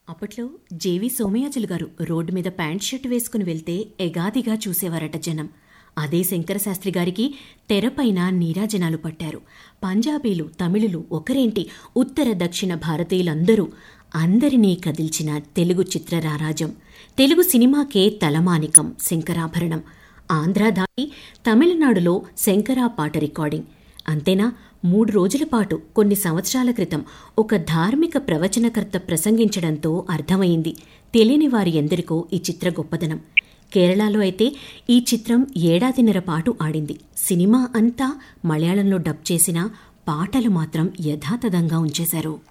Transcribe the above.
అప్పట్లో జేవి సోమయాజులు గారు రోడ్డు మీద ప్యాంట్ షర్ట్ వేసుకుని వెళ్తే ఎగాదిగా చూసేవారట జనం అదే శంకరశాస్త్రి గారికి తెరపైన నీరాజనాలు పట్టారు పంజాబీలు తమిళులు ఒకరేంటి ఉత్తర దక్షిణ భారతీయులందరూ అందరినీ కదిల్చిన తెలుగు చిత్ర రారాజం తెలుగు సినిమాకే తలమానికం శంకరాభరణం ఆంధ్ర దాటి తమిళనాడులో శంకరా పాట రికార్డింగ్ అంతేనా మూడు రోజుల పాటు కొన్ని సంవత్సరాల క్రితం ఒక ధార్మిక ప్రవచనకర్త ప్రసంగించడంతో అర్థమైంది తెలియని వారి ఎందరికో ఈ చిత్ర గొప్పదనం కేరళలో అయితే ఈ చిత్రం ఏడాదిన్నర పాటు ఆడింది సినిమా అంతా మలయాళంలో డబ్ చేసిన పాటలు మాత్రం యథాతథంగా ఉంచేశారు